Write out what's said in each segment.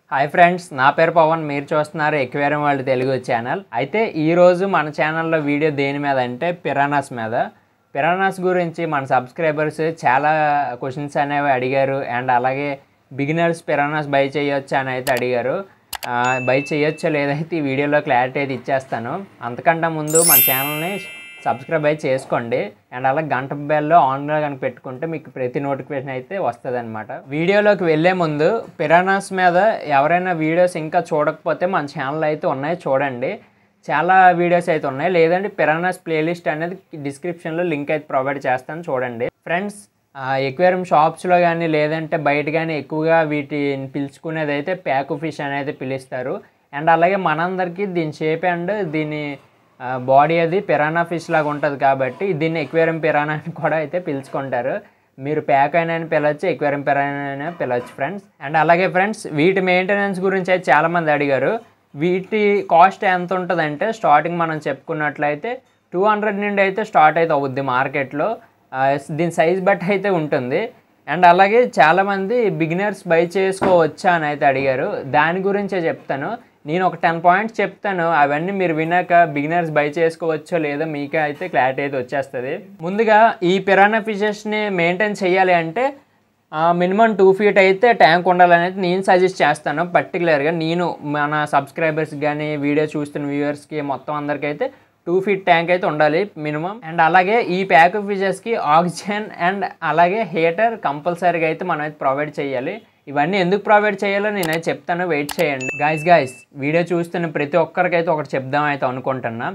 hi friends నా పేరు పవన్ మీరు చూస్తున్నారు ఎక్వేరియం వరల్డ్ తెలుగు ఛానల్ అయితే ఈరోజు మన ఛానల్లో వీడియో దేని మీద అంటే పిరానాస్ మీద పిరానాస్ గురించి మన సబ్స్క్రైబర్స్ చాలా క్వశ్చన్స్ అనేవి అడిగారు అండ్ అలాగే బిగినర్స్ పిరానాస్ బై చేయొచ్చా అని అయితే అడిగారు బై చేయొచ్చో లేదైతే ఈ వీడియోలో క్లారిటీ అయితే ఇచ్చేస్తాను అంతకంటే ముందు మన ఛానల్ని సబ్స్క్రైబ్ అయితే చేసుకోండి అండ్ అలా గంట బెల్లో ఆన్లో కనుక పెట్టుకుంటే మీకు ప్రతి నోటిఫికేషన్ అయితే వస్తుంది అనమాట వీడియోలోకి వెళ్ళే ముందు పిరానాస్ మీద ఎవరైనా వీడియోస్ ఇంకా చూడకపోతే మన ఛానల్ అయితే ఉన్నాయి చూడండి చాలా వీడియోస్ అయితే ఉన్నాయి లేదంటే పిరానాస్ ప్లేలిస్ట్ అనేది డిస్క్రిప్షన్లో లింక్ అయితే ప్రొవైడ్ చేస్తాను చూడండి ఫ్రెండ్స్ ఎక్వేరియం షాప్స్లో కానీ లేదంటే బయట కానీ ఎక్కువగా వీటిని పిలుచుకునేది అయితే ప్యాకు ఫిష్ అనేది పిలుస్తారు అండ్ అలాగే మనందరికీ దీని షేప్ అండ్ దీని బాడీ అది పిరానా ఫిష్ లాగా ఉంటుంది కాబట్టి దీన్ని ఎక్వేరియం పిరానా అని కూడా అయితే పిలుచుకుంటారు మీరు ప్యాక్ అయినా అని పిలవచ్చు ఎక్వేరియం పిరానా అయినా పిలవచ్చు ఫ్రెండ్స్ అండ్ అలాగే ఫ్రెండ్స్ వీటి మెయింటెనెన్స్ గురించి అయితే చాలామంది అడిగారు వీటి కాస్ట్ ఎంత ఉంటుందంటే స్టార్టింగ్ మనం చెప్పుకున్నట్లయితే టూ హండ్రెడ్ నుండి అయితే స్టార్ట్ అయితే అవుద్ది మార్కెట్లో దీని సైజ్ బట్టి అయితే ఉంటుంది అండ్ అలాగే చాలామంది బిగినర్స్ బై చేసుకోవచ్చా అని అయితే అడిగారు దాని గురించే చెప్తాను నేను ఒక టెన్ పాయింట్స్ చెప్తాను అవన్నీ మీరు వినాక బిగినర్స్ బై చేసుకోవచ్చో లేదో మీకే అయితే క్లారిటీ అయితే వచ్చేస్తుంది ముందుగా ఈ పిరానా ఫిషెస్ని మెయింటైన్ చేయాలి అంటే మినిమం టూ ఫీట్ అయితే ట్యాంక్ ఉండాలనేది నేను సజెస్ట్ చేస్తాను పర్టికులర్గా నేను మన సబ్స్క్రైబర్స్ కానీ వీడియో చూస్తున్న వ్యూవర్స్కి మొత్తం అందరికీ అయితే టూ ఫీట్ ట్యాంక్ అయితే ఉండాలి మినిమం అండ్ అలాగే ఈ ప్యాక్ ఫిషెస్కి ఆక్సిజన్ అండ్ అలాగే హీటర్ కంపల్సరీగా అయితే మనం అయితే ప్రొవైడ్ చేయాలి ఇవన్నీ ఎందుకు ప్రొవైడ్ చేయాలో నేనైతే చెప్తాను వెయిట్ చేయండి గాయస్ గాయస్ వీడియో చూస్తున్న ప్రతి ఒక్కరికైతే ఒకటి చెప్దాం అయితే అనుకుంటున్నా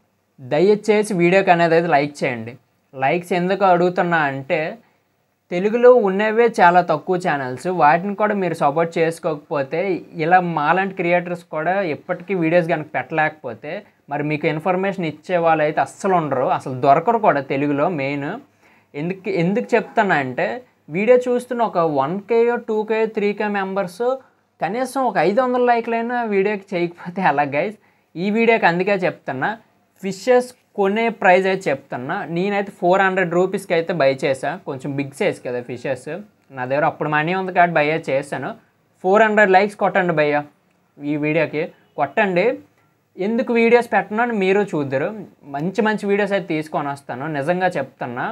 దయచేసి వీడియోకి అనేది అయితే లైక్ చేయండి లైక్స్ ఎందుకు అడుగుతున్నా అంటే తెలుగులో ఉన్నవే చాలా తక్కువ ఛానల్స్ వాటిని కూడా మీరు సపోర్ట్ చేసుకోకపోతే ఇలా మాలాంటి క్రియేటర్స్ కూడా ఎప్పటికీ వీడియోస్ కనుక పెట్టలేకపోతే మరి మీకు ఇన్ఫర్మేషన్ ఇచ్చే వాళ్ళు అయితే అస్సలు ఉండరు అసలు దొరకరు కూడా తెలుగులో మెయిన్ ఎందుకు ఎందుకు చెప్తున్నా అంటే వీడియో చూస్తున్న ఒక one K or two K three K members కనీసం ఒక ఐదు వందల లైక్లైనా వీడియోకి చేయకపోతే అలా గైస్ ఈ వీడియోకి అందుకే చెప్తున్నా ఫిషెస్ కొనే ప్రైస్ అయితే చెప్తున్నా నేనైతే ఫోర్ హండ్రెడ్ రూపీస్కి అయితే బై చేసా కొంచెం బిగ్ సైజ్ కదా ఫిషెస్ నా దగ్గర అప్పుడు మనీ ఉంది కాబట్టి బై చేశాను ఫోర్ హండ్రెడ్ లైక్స్ కొట్టండి భయ్య ఈ వీడియోకి కొట్టండి ఎందుకు వీడియోస్ పెట్టను అని మీరు చూద్దరు మంచి మంచి వీడియోస్ అయితే తీసుకొని వస్తాను నిజంగా చెప్తున్నా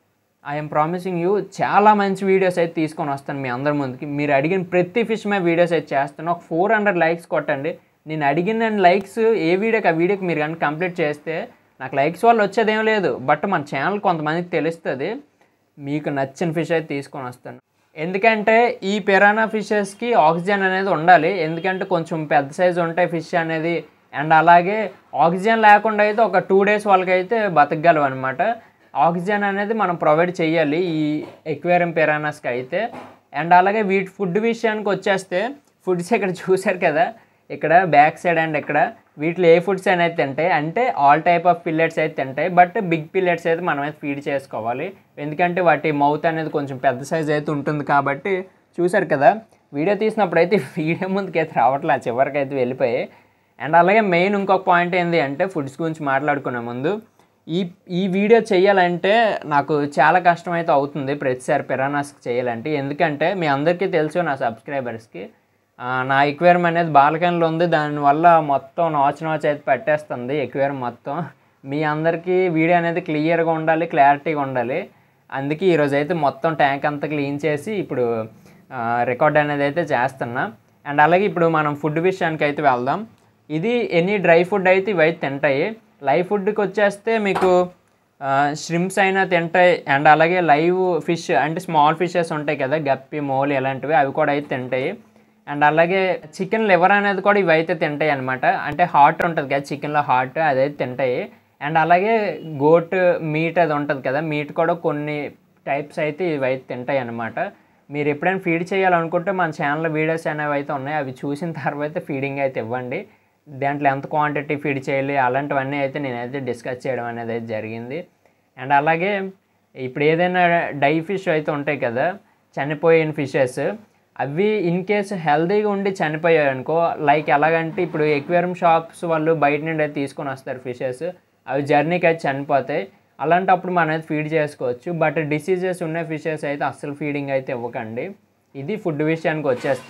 ఐఎమ్ ప్రామిసింగ్ యూ చాలా మంచి వీడియోస్ అయితే తీసుకొని వస్తాను మీ అందరి ముందుకి మీరు అడిగిన ప్రతి ఫిష్ మీద వీడియోస్ అయితే చేస్తాను ఒక ఫోర్ హండ్రెడ్ లైక్స్ కొట్టండి నేను అడిగిన లైక్స్ ఏ వీడియోకి ఆ వీడియోకి మీరు కానీ కంప్లీట్ చేస్తే నాకు లైక్స్ వల్ల వచ్చేదేం లేదు బట్ మన ఛానల్ కొంతమందికి తెలుస్తుంది మీకు నచ్చిన ఫిష్ అయితే తీసుకొని వస్తాను ఎందుకంటే ఈ పిరానా ఫిషెస్కి ఆక్సిజన్ అనేది ఉండాలి ఎందుకంటే కొంచెం పెద్ద సైజు ఉంటాయి ఫిష్ అనేది అండ్ అలాగే ఆక్సిజన్ లేకుండా అయితే ఒక టూ డేస్ వాళ్ళకైతే బతకగలవు అనమాట ఆక్సిజన్ అనేది మనం ప్రొవైడ్ చేయాలి ఈ ఎక్వేరియం పిరానాస్కి అయితే అండ్ అలాగే వీటి ఫుడ్ విషయానికి వచ్చేస్తే ఫుడ్స్ ఇక్కడ చూసారు కదా ఇక్కడ బ్యాక్ సైడ్ అండ్ ఇక్కడ వీటిలో ఏ ఫుడ్స్ అనేది తింటాయి అంటే ఆల్ టైప్ ఆఫ్ పిల్లెట్స్ అయితే తింటాయి బట్ బిగ్ పిల్లెట్స్ అయితే మనం అయితే ఫీడ్ చేసుకోవాలి ఎందుకంటే వాటి మౌత్ అనేది కొంచెం పెద్ద సైజ్ అయితే ఉంటుంది కాబట్టి చూసారు కదా వీడియో తీసినప్పుడు అయితే వీడియో ముందుకి అయితే రావట్లే చివరికి అయితే వెళ్ళిపోయాయి అండ్ అలాగే మెయిన్ ఇంకొక పాయింట్ ఏంటి అంటే ఫుడ్స్ గురించి మాట్లాడుకునే ముందు ఈ ఈ వీడియో చేయాలంటే నాకు చాలా కష్టం అయితే అవుతుంది ప్రతిసారి పిరానాస్కి చేయాలంటే ఎందుకంటే మీ అందరికీ తెలుసు నా సబ్స్క్రైబర్స్కి నా ఎక్వేరియం అనేది బాల్కనీలో ఉంది దానివల్ల మొత్తం నాచు నాచు అయితే పెట్టేస్తుంది ఎక్వేరియం మొత్తం మీ అందరికీ వీడియో అనేది క్లియర్గా ఉండాలి క్లారిటీగా ఉండాలి అందుకే ఈరోజు అయితే మొత్తం ట్యాంక్ అంతా క్లీన్ చేసి ఇప్పుడు రికార్డ్ అనేది అయితే చేస్తున్నా అండ్ అలాగే ఇప్పుడు మనం ఫుడ్ విషయానికి అయితే వెళ్దాం ఇది ఎనీ డ్రై ఫుడ్ అయితే ఇవైతే తింటాయి లైవ్ ఫుడ్కి వచ్చేస్తే మీకు ష్రిమ్స్ అయినా తింటాయి అండ్ అలాగే లైవ్ ఫిష్ అంటే స్మాల్ ఫిషెస్ ఉంటాయి కదా గప్పి మోలు ఇలాంటివి అవి కూడా అయితే తింటాయి అండ్ అలాగే చికెన్ లివర్ అనేది కూడా ఇవైతే తింటాయి అనమాట అంటే హార్ట్ ఉంటుంది కదా చికెన్లో హార్ట్ అదైతే తింటాయి అండ్ అలాగే గోట్ మీట్ అది ఉంటుంది కదా మీట్ కూడా కొన్ని టైప్స్ అయితే ఇవైతే తింటాయి అనమాట మీరు ఎప్పుడైనా ఫీడ్ చేయాలనుకుంటే మన ఛానల్లో వీడియోస్ అనేవి అయితే ఉన్నాయి అవి చూసిన తర్వాత ఫీడింగ్ అయితే ఇవ్వండి దాంట్లో ఎంత క్వాంటిటీ ఫీడ్ చేయాలి అలాంటివన్నీ అయితే నేనైతే డిస్కస్ చేయడం అనేది అయితే జరిగింది అండ్ అలాగే ఇప్పుడు ఏదైనా డై ఫిష్ అయితే ఉంటాయి కదా చనిపోయిన ఫిషెస్ అవి ఇన్ కేసు హెల్తీగా ఉండి చనిపోయాయి అనుకో లైక్ ఎలాగంటే ఇప్పుడు ఎక్వేరియం షాప్స్ వాళ్ళు బయట నుండి అయితే తీసుకొని వస్తారు ఫిషెస్ అవి జర్నీకి అయితే చనిపోతాయి అలాంటప్పుడు మనం అయితే ఫీడ్ చేసుకోవచ్చు బట్ డిసీజెస్ ఉన్న ఫిషెస్ అయితే అస్సలు ఫీడింగ్ అయితే ఇవ్వకండి ఇది ఫుడ్ విషయానికి వచ్చేస్తే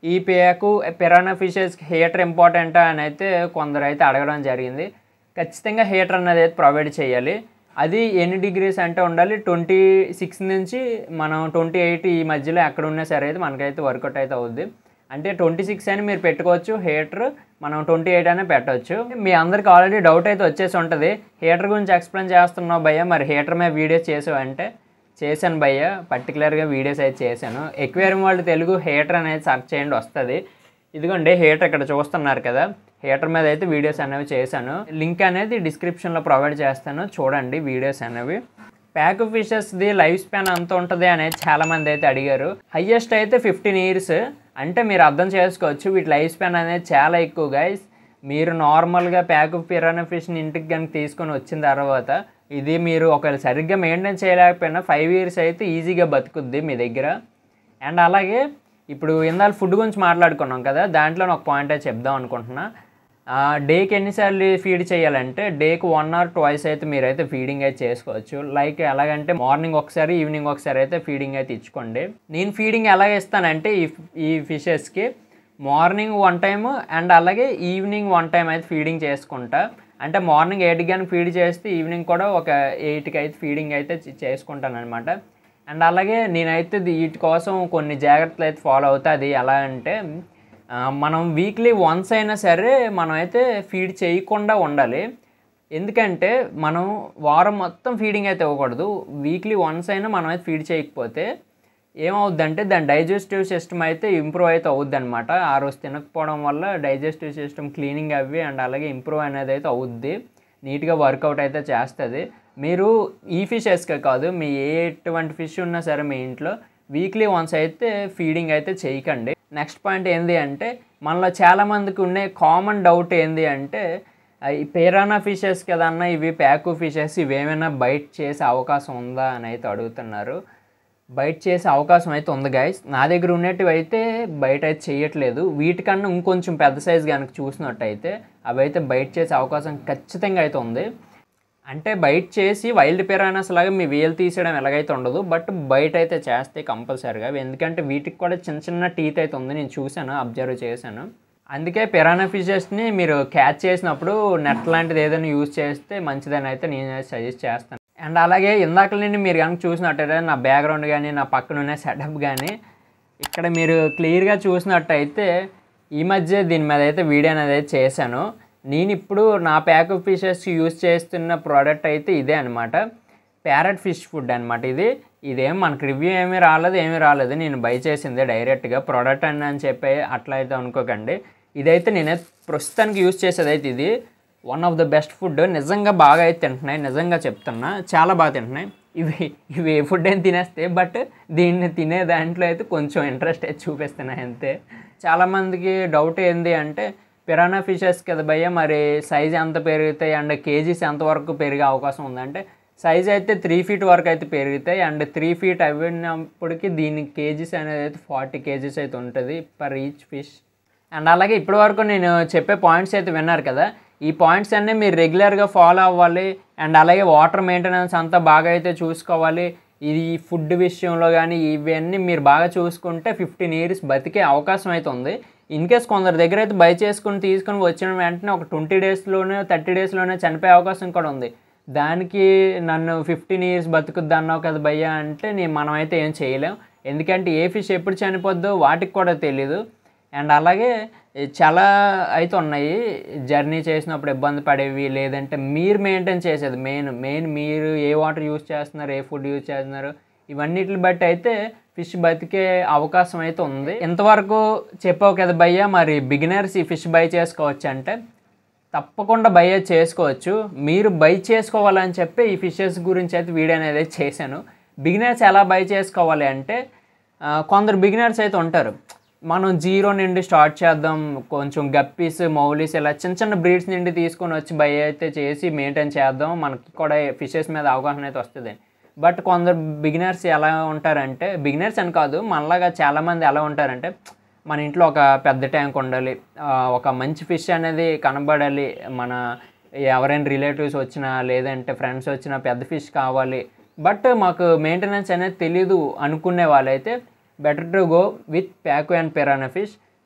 ఈ పేకు పిరానా ఫిషెస్కి హీటర్ ఇంపార్టెంటా అని అయితే కొందరు అయితే అడగడం జరిగింది ఖచ్చితంగా హీటర్ అన్నది అయితే ప్రొవైడ్ చేయాలి అది ఎన్ని డిగ్రీస్ అంటే ఉండాలి ట్వంటీ సిక్స్ నుంచి మనం ట్వంటీ ఎయిట్ ఈ మధ్యలో ఎక్కడ ఉన్నా సరే అయితే మనకైతే వర్కౌట్ అయితే అవుద్ది అంటే ట్వంటీ సిక్స్ అని మీరు పెట్టుకోవచ్చు హీటర్ మనం ట్వంటీ ఎయిట్ అనే పెట్టవచ్చు మీ అందరికి ఆల్రెడీ డౌట్ అయితే వచ్చేసి ఉంటుంది హీటర్ గురించి ఎక్స్ప్లెయిన్ చేస్తున్నావు భయ్య మరి హీటర్ మీద వీడియోస్ చేసావు అంటే చేశాను భయ్య పర్టికులర్గా వీడియోస్ అయితే చేశాను ఎక్వేరియం వాళ్ళు తెలుగు హీటర్ అనేది సెర్చ్ చేయండి వస్తుంది ఇదిగోండి హీటర్ ఇక్కడ చూస్తున్నారు కదా హీటర్ మీద అయితే వీడియోస్ అనేవి చేశాను లింక్ అనేది డిస్క్రిప్షన్లో ప్రొవైడ్ చేస్తాను చూడండి వీడియోస్ అనేవి ప్యాక్ ఫిషెస్ది లైఫ్ స్పాన్ అంత ఉంటుంది అనేది చాలామంది అయితే అడిగారు హయ్యెస్ట్ అయితే ఫిఫ్టీన్ ఇయర్స్ అంటే మీరు అర్థం చేసుకోవచ్చు వీటి లైఫ్ స్పాన్ అనేది చాలా ఎక్కువ గైస్ మీరు నార్మల్గా ప్యాక్ పిరానా ఫిష్ని ఇంటికి కనుక తీసుకొని వచ్చిన తర్వాత ఇది మీరు ఒకవేళ సరిగ్గా మెయింటైన్ చేయలేకపోయినా ఫైవ్ ఇయర్స్ అయితే ఈజీగా బతుకుద్ది మీ దగ్గర అండ్ అలాగే ఇప్పుడు ఇందాక ఫుడ్ గురించి మాట్లాడుకున్నాం కదా దాంట్లో ఒక పాయింట్ అయితే చెప్దాం అనుకుంటున్నా ఆ, డేకి ఎన్నిసార్లు ఫీడ్ చేయాలంటే డేకి వన్ ఆర్ ట్వైస్ అయితే మీరైతే ఫీడింగ్ అయితే చేసుకోవచ్చు లైక్ ఎలాగంటే మార్నింగ్ ఒకసారి ఈవినింగ్ ఒకసారి అయితే ఫీడింగ్ అయితే ఇచ్చుకోండి నేను ఫీడింగ్ ఎలా ఇస్తానంటే ఈ ఈ ఫిషెస్కి మార్నింగ్ వన్ టైం అండ్ అలాగే ఈవినింగ్ వన్ టైం అయితే ఫీడింగ్ చేసుకుంటా అంటే మార్నింగ్ ఎయిట్కి కానీ ఫీడ్ చేస్తే ఈవినింగ్ కూడా ఒక ఎయిట్కి అయితే ఫీడింగ్ అయితే చే- చేసుకుంటాను అనమాట అండ్ అలాగే నేనైతే ది- వీటి కోసం కొన్ని జాగ్రత్తలు అయితే ఫాలో అవుతా అది ఎలా అంటే ఆ, మనం వీక్లీ వన్స్ అయినా సరే మనం అయితే ఫీడ్ చేయకుండా ఉండాలి ఎందుకంటే మనం వారం మొత్తం ఫీడింగ్ అయితే ఇవ్వకూడదు వీక్లీ వన్స్ అయినా మనం అయితే ఫీడ్ చేయకపోతే ఏమవుద్దంటే దాని డైజెస్టివ్ సిస్టమ్ అయితే ఇంప్రూవ్ అయితే అవుద్ది అనమాట ఆ రోజు తినకపోవడం వల్ల డైజెస్టివ్ సిస్టమ్ క్లీనింగ్ అవి అండ్ అలాగే ఇంప్రూవ్ అనేది అయితే అవుద్ది నీట్గా వర్కౌట్ అయితే చేస్తుంది మీరు ఈ ఫిషెస్కే కాదు మీ ఏ ఎటువంటి ఫిష్ ఉన్నా సరే మీ ఇంట్లో వీక్లీ వన్స్ అయితే ఫీడింగ్ అయితే చేయకండి నెక్స్ట్ పాయింట్ ఏంది అంటే మనలో చాలామందికి ఉండే కామన్ డౌట్ ఏంది అంటే ఆ, ఈ పేరానా ఫిషెస్ కదన్నా ఇవి ప్యాకు ఫిషెస్ ఇవేమైనా బైట్ చేసే అవకాశం ఉందా అని అయితే అడుగుతున్నారు బయట చేసే అవకాశం అయితే ఉంది గైస్ నా దగ్గర ఉన్నటివి అయితే బయట అయితే చేయట్లేదు వీటికన్నా ఇంకొంచెం పెద్ద సైజు కనుక చూసినట్టయితే అవి అయితే బయట చేసే అవకాశం ఖచ్చితంగా అయితే ఉంది అంటే బయట చేసి వైల్డ్ పిరానాస్ లాగా మీ వేలు తీసేయడం ఎలాగైతే ఉండదు బట్ బయట అయితే చేస్తే కంపల్సరీగా ఎందుకంటే వీటికి కూడా చిన్న చిన్న టీత్ అయితే ఉంది నేను చూశాను అబ్జర్వ్ చేశాను అందుకే పిరానా ఫిషెస్ని మీరు క్యాచ్ చేసినప్పుడు నెట్ లాంటిది ఏదైనా యూజ్ చేస్తే మంచిదని అయితే నేను సజెస్ట్ చేస్తాను అండ్ అలాగే ఇందాక నుండి మీరు కనుక చూసినట్టయితే నా బ్యాక్గ్రౌండ్ కానీ నా పక్కన ఉన్న సెటప్ కానీ ఇక్కడ మీరు క్లియర్గా చూసినట్టయితే ఈ మధ్య దీని మీద అయితే వీడియో అనేది అయితే చేశాను నేను ఇప్పుడు నా ప్యాక్ ఫిషెస్ యూస్ చేస్తున్న ప్రోడక్ట్ అయితే ఇదే అనమాట ప్యారెట్ ఫిష్ ఫుడ్ అనమాట ఇది ఇదేం మనకు రివ్యూ ఏమీ రాలేదు ఏమీ రాలేదు నేను బై చేసిందే డైరెక్ట్గా ప్రోడక్ట్ అని అని చెప్పి అట్లా అయితే అనుకోకండి ఇదైతే నేనైతే ప్రస్తుతానికి యూస్ చేసేది అయితే ఇది one of the best food నిజంగా బాగా అయితే తింటున్నాయి నిజంగా చెప్తున్నా చాలా బాగా తింటున్నాయి ఇవి ఇవి ఏ ఫుడ్ ఏం తినేస్తే బట్ దీన్ని తినే దాంట్లో అయితే కొంచెం ఇంట్రెస్ట్ అయితే చూపిస్తున్నాయి అంతే చాలామందికి డౌట్ ఏంది అంటే పిరానా ఫిషెస్ కదా భయ్య మరి సైజ్ ఎంత పెరుగుతాయి అండ్ కేజీస్ ఎంతవరకు పెరిగే అవకాశం ఉందంటే సైజ్ అయితే త్రీ ఫీట్ వరకు అయితే పెరుగుతాయి అండ్ త్రీ ఫీట్ అవ్వినప్పటికీ దీని కేజీస్ అనేది అయితే ఫార్టీ కేజీస్ అయితే ఉంటుంది పర్ ఈచ్ ఫిష్ అండ్ అలాగే ఇప్పటి వరకు నేను చెప్పే పాయింట్స్ అయితే విన్నారు కదా ఈ పాయింట్స్ అన్నీ మీరు రెగ్యులర్గా ఫాలో అవ్వాలి అండ్ అలాగే వాటర్ మెయింటెనెన్స్ అంతా బాగా అయితే చూసుకోవాలి ఇది ఫుడ్ విషయంలో కానీ ఇవన్నీ మీరు బాగా చూసుకుంటే ఫిఫ్టీన్ ఇయర్స్ బతికే అవకాశం అయితే ఉంది ఇన్ కేస్ కొందరి దగ్గర అయితే బై చేసుకుని తీసుకుని వచ్చిన వెంటనే ఒక ట్వంటీ డేస్లోనే థర్టీ డేస్లోనే చనిపోయే అవకాశం కూడా ఉంది దానికి నన్ను ఫిఫ్టీన్ ఇయర్స్ బతుకుద్ది అన్నావు కదా భయ్యా అంటే నేను మనమైతే ఏం చేయలేం ఎందుకంటే ఏ ఫిష్ ఎప్పుడు చనిపోద్దో వాటికి కూడా తెలీదు అండ్ అలాగే చాలా అయితే ఉన్నాయి జర్నీ చేసినప్పుడు ఇబ్బంది పడేవి లేదంటే మీరు మెయింటైన్ చేసేది మెయిన్ మెయిన్ మీరు ఏ వాటర్ యూజ్ చేస్తున్నారు ఏ ఫుడ్ యూజ్ చేస్తున్నారు ఇవన్నిటిని బట్టి అయితే ఫిష్ బతికే అవకాశం అయితే ఉంది ఇంతవరకు చెప్పావు కదా భయ్య మరి బిగినర్స్ ఈ ఫిష్ బై చేసుకోవచ్చు అంటే తప్పకుండా బై అయితే చేసుకోవచ్చు మీరు బై చేసుకోవాలని చెప్పి ఈ ఫిషెస్ గురించి అయితే వీడియో అనేది చేశాను బిగినర్స్ ఎలా బై చేసుకోవాలి అంటే ఆ, కొందరు బిగినర్స్ అయితే ఉంటారు మనం జీరో నుండి స్టార్ట్ చేద్దాం కొంచెం గప్పీస్ మౌలీస్ ఇలా చిన్న చిన్న బ్రీడ్స్ నుండి తీసుకొని వచ్చి బై అయితే చేసి మెయింటైన్ చేద్దాం మనకి కూడా ఫిషెస్ మీద అవగాహన అయితే వస్తుంది బట్ కొందరు బిగినర్స్ ఎలా ఉంటారంటే బిగినర్స్ అని కాదు మనలాగా చాలామంది ఎలా ఉంటారంటే మన ఇంట్లో ఒక పెద్ద ట్యాంక్ ఉండాలి ఆ, ఒక మంచి ఫిష్ అనేది కనబడాలి మన ఎవరైనా రిలేటివ్స్ వచ్చినా లేదంటే ఫ్రెండ్స్ వచ్చినా పెద్ద ఫిష్ కావాలి బట్ మాకు మెయింటెనెన్స్ అనేది తెలీదు అనుకునే వాళ్ళైతే better to go with pacu and piranha fish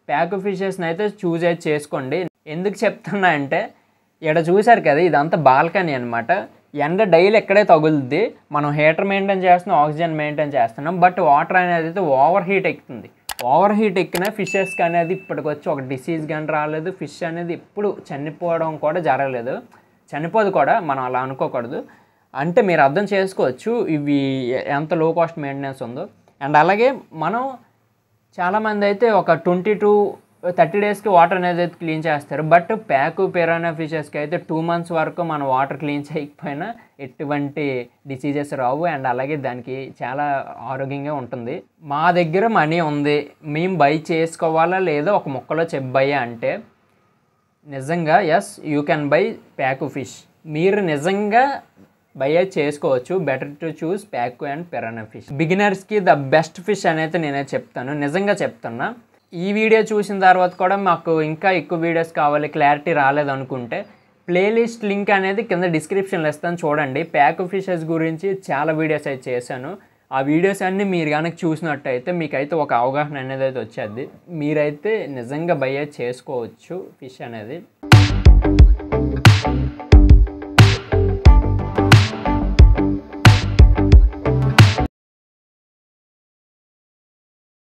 pacu ఫిషెస్ని అయితే చూజ్ అయితే చేసుకోండి ఎందుకు చెప్తున్నా అంటే ఇక్కడ చూశారు కదా ఇదంతా బాల్కనీ అనమాట ఎండ డైలీ ఎక్కడే తగులుద్ది మనం హీటర్ మెయింటైన్ చేస్తున్నాం ఆక్సిజన్ మెయింటైన్ చేస్తున్నాం బట్ వాటర్ అనేది అయితే ఓవర్ హీట్ ఎక్కుతుంది ఓవర్ హీట్ ఎక్కిన ఫిషెస్కి అనేది ఇప్పటికొచ్చి ఒక డిసీజ్ కానీ రాలేదు ఫిష్ అనేది ఇప్పుడు చనిపోవడం కూడా జరగలేదు చనిపోదు కూడా మనం అలా అనుకోకూడదు అంటే మీరు అర్థం చేసుకోవచ్చు ఇవి ఎంత లో కాస్ట్ మెయింటెనెన్స్ ఉందో అండ్ అలాగే మనం చాలామంది అయితే ఒక ట్వంటీ టు థర్టీ డేస్కి వాటర్ అనేది అయితే క్లీన్ చేస్తారు బట్ ప్యాకు పెరానా ఫిషెస్కి అయితే టూ మంత్స్ వరకు మనం వాటర్ క్లీన్ చేయకపోయినా ఎటువంటి డిసీజెస్ రావు అండ్ అలాగే దానికి చాలా ఆరోగ్యంగా ఉంటుంది మా దగ్గర మనీ ఉంది మేము బై చేసుకోవాలా లేదా ఒక మొక్కలో చెప్పయ్యా అంటే నిజంగా yes you can buy pacu fish మీరు నిజంగా బై చేసుకోవచ్చు better to choose pacu and piranha fish బిగినర్స్కి ద బెస్ట్ ఫిష్ అనేది నేనే చెప్తాను నిజంగా చెప్తున్నా ఈ వీడియో చూసిన తర్వాత కూడా మాకు ఇంకా ఎక్కువ వీడియోస్ కావాలి క్లారిటీ రాలేదనుకుంటే ప్లేలిస్ట్ లింక్ అనేది కింద డిస్క్రిప్షన్లో ఇస్తాను చూడండి ప్యాక్ ఫిషెస్ గురించి చాలా వీడియోస్ అయితే చేశాను ఆ వీడియోస్ అన్నీ మీరు కనుక చూసినట్టయితే మీకైతే ఒక అవగాహన అనేది అయితే వచ్చేది మీరైతే నిజంగా బయ్య చేసుకోవచ్చు ఫిష్ అనేది